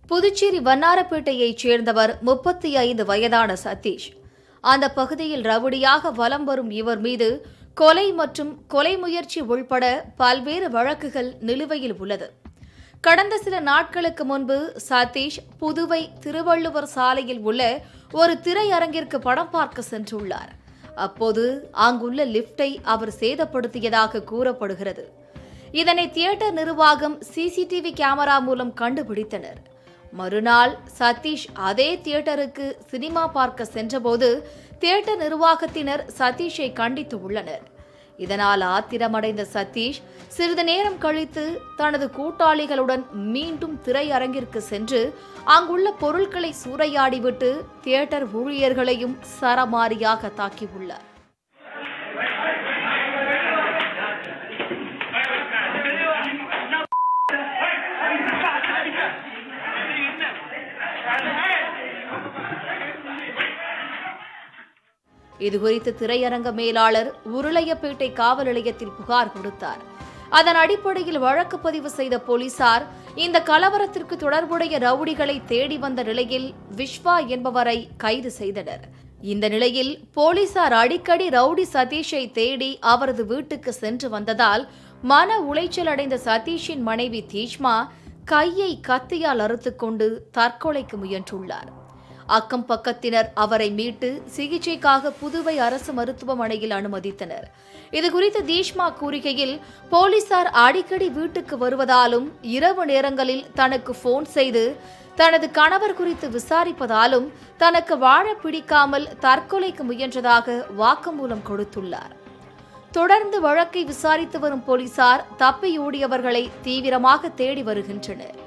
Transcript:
புதுச்சேரி வண்ணாரப்பேட்டையைச் சேர்ந்தவர் முப்பத்தி ஐந்து வயதான சதீஷ் அந்த பகுதியில் ரவுடியாக வலம் வரும் இவர் மீது கொலை மற்றும் கொலை முயற்சி உள்பட பல்வேறு வழக்குகள் நிலுவையில் உள்ளது கடந்த சில நாட்களுக்கு முன்பு சதீஷ் புதுவை திருவள்ளுவர் சாலையில் உள்ள ஒரு திரையரங்கிற்கு படம் பார்க்க சென்றுள்ளார் அப்போது அங்குள்ள லிப்டை அவர் சேதப்படுத்தியதாக கூறப்படுகிறது இதனை தியேட்டர் நிர்வாகம் சிசிடிவி கேமரா மூலம் கண்டுபிடித்தனர் மறுநாள் சதீஷ் அதே தியேட்டருக்கு சினிமா பார்க்க சென்றபோது தியேட்டர் நிர்வாகத்தினர் சதீஷை கண்டித்து உள்ளனர் இதனால் ஆத்திரமடைந்த சதீஷ் சிறிது நேரம் கழித்து தனது கூட்டாளிகளுடன் மீண்டும் திரையரங்கிற்கு சென்று அங்குள்ள பொருட்களை சூறையாடிவிட்டு தியேட்டர் ஊழியர்களையும் சரமாரியாக தாக்கியுள்ளார் இதுகுறித்து திரையரங்க மேலாளர் உருளையப்பேட்டை காவல் நிலையத்தில் புகார் கொடுத்தார் அதன் அடிப்படையில் வழக்கு பதிவு செய்த போலீசார் இந்த கலவரத்திற்கு தொடர்புடைய ரவுடிகளை தேடி வந்த நிலையில் விஸ்வா என்பவரை கைது செய்தனர் இந்த நிலையில் போலீசார் அடிக்கடி ரவுடி சதீஷை தேடி அவரது வீட்டுக்கு சென்று வந்ததால் மன உளைச்சல் அடைந்த சதீஷின் மனைவி தீஷ்மா கையை கத்தியால் அறுத்துக்கொண்டு தற்கொலைக்கு முயன்றுள்ளார் அக்கம் பக்கத்தினர் அவரை மீட்டு சிகிச்சைக்காக புதுவை அரசு மருத்துவமனையில் அனுமதித்தனர் இதுகுறித்து தீஷ்மா கூறுகையில் போலீசார் அடிக்கடி வீட்டுக்கு வருவதாலும் இரவு நேரங்களில் தனக்கு போன் செய்து தனது கணவர் குறித்து விசாரிப்பதாலும் தனக்கு வாழ பிடிக்காமல் தற்கொலைக்கு முயன்றதாக வாக்குமூலம் கொடுத்துள்ளார் தொடர்ந்து வழக்கை விசாரித்து வரும் போலீசார் தப்பியோடியவர்களை தீவிரமாக தேடி வருகின்றனர்